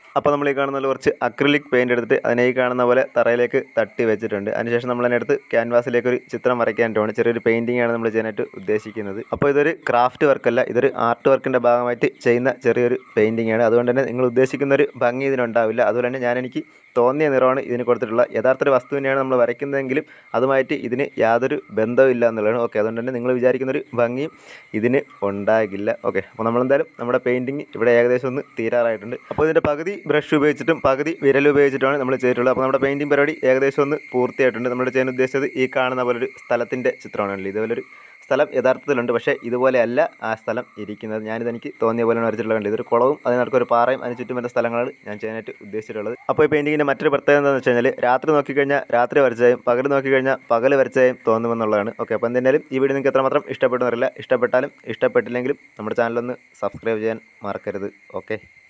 അപ്പോൾ നമ്മൾ ഈ കാണുന്ന പോലെ കുറച്ച് അക്രിലിക് പെയിൻ്റ് എടുത്തിട്ട് അതിനെ ഈ കാണുന്ന പോലെ തറയിലേക്ക് തട്ടി വെച്ചിട്ടുണ്ട് അതിനുശേഷം നമ്മൾ അതിനടുത്ത് ക്യാൻവാസിലേക്ക് ഒരു ചിത്രം വരയ്ക്കാനായിട്ടാണ് ചെറിയൊരു പെയിൻറ്റിംഗ് ആണ് നമ്മൾ ചെയ്യാനായിട്ട് ഉദ്ദേശിക്കുന്നത് അപ്പോൾ ഇതൊരു ക്രാഫ്റ്റ് വർക്കല്ല ഇതൊരു ആർട്ട് വർക്കിൻ്റെ ഭാഗമായിട്ട് ചെയ്യുന്ന ചെറിയൊരു പെയിൻറ്റിംഗ് ആണ് അതുകൊണ്ട് തന്നെ നിങ്ങൾ ഉദ്ദേശിക്കുന്ന ഒരു ഭംഗി ഇതിനുണ്ടാവില്ല അതുപോലെ തന്നെ ഞാൻ എനിക്ക് തോന്നിയ നിറമാണ് ഇതിന് കൊടുത്തിട്ടുള്ളത് യഥാർത്ഥ ഒരു വസ്തു തന്നെയാണ് നമ്മൾ വരയ്ക്കുന്നതെങ്കിലും അതുമായിട്ട് ഇതിന് യാതൊരു ബന്ധവും ഇല്ല എന്നുള്ളതാണ് ഓക്കെ അതുകൊണ്ട് തന്നെ നിങ്ങൾ വിചാരിക്കുന്ന ഒരു ഭംഗിയും ഇതിന് ഉണ്ടാകില്ല ഓക്കെ അപ്പോൾ നമ്മളെന്തായാലും നമ്മുടെ പെയിൻറ്റിങ് ഇവിടെ ഏകദേശം ഒന്ന് തീരാറായിട്ടുണ്ട് അപ്പോൾ ഇതിൻ്റെ പകുതി ബ്രഷ് ഉപയോഗിച്ചിട്ടും പകുതി വിരൽ ഉപയോഗിച്ചിട്ടുമാണ് നമ്മൾ ചെയ്തിട്ടുള്ളത് അപ്പോൾ നമ്മുടെ പെയിൻറ്റിങ് പരിപാടി ഏകദേശം ഒന്ന് പൂർത്തിയായിട്ടുണ്ട് നമ്മൾ ചെയ്യാൻ ഉദ്ദേശിച്ചത് ഈ കാണുന്ന പോലെ ഒരു സ്ഥലത്തിൻ്റെ ചിത്രമാണല്ലോ ഇതുപോലൊരു സ്ഥലം യഥാർത്ഥത്തിലുണ്ട് പക്ഷേ ഇതുപോലെയല്ല ആ സ്ഥലം ഇരിക്കുന്നത് ഞാനിത് എനിക്ക് തോന്നിയ പോലെയാണ് വരച്ചിട്ടുള്ളത് കണ്ടത് ഇതൊരു കുളവും അതിനടുക്ക് ഒരു പാറയും അതിന് ചുറ്റും വരുന്ന സ്ഥലങ്ങളാണ് ഞാൻ ചെയ്യാനായിട്ട് ഉദ്ദേശിച്ചിട്ടുള്ളത് അപ്പോൾ ഈ പെയിൻറ്റിങ്ങിൻ്റെ മറ്റൊരു പ്രത്യേകത എന്താണെന്ന് വെച്ച് കഴിഞ്ഞാൽ രാത്രി നോക്കിക്കഴിഞ്ഞാൽ രാത്രി വരച്ചതായും പകൽ നോക്കിക്കഴിഞ്ഞാൽ പകൽ വരച്ചതായും തോന്നുമെന്നുള്ളതാണ് ഓക്കെ അപ്പോൾ എന്തായാലും ഈ വീഡിയോ നിങ്ങൾക്ക് എത്രമാത്രം ഇഷ്ടപ്പെടുന്നറിയില്ല ഇഷ്ടപ്പെട്ടാലും ഇഷ്ടപ്പെട്ടില്ലെങ്കിലും നമ്മുടെ ചാനലൊന്ന് സബ്സ്ക്രൈബ് ചെയ്യാൻ മറക്കരുത് ഓക്കെ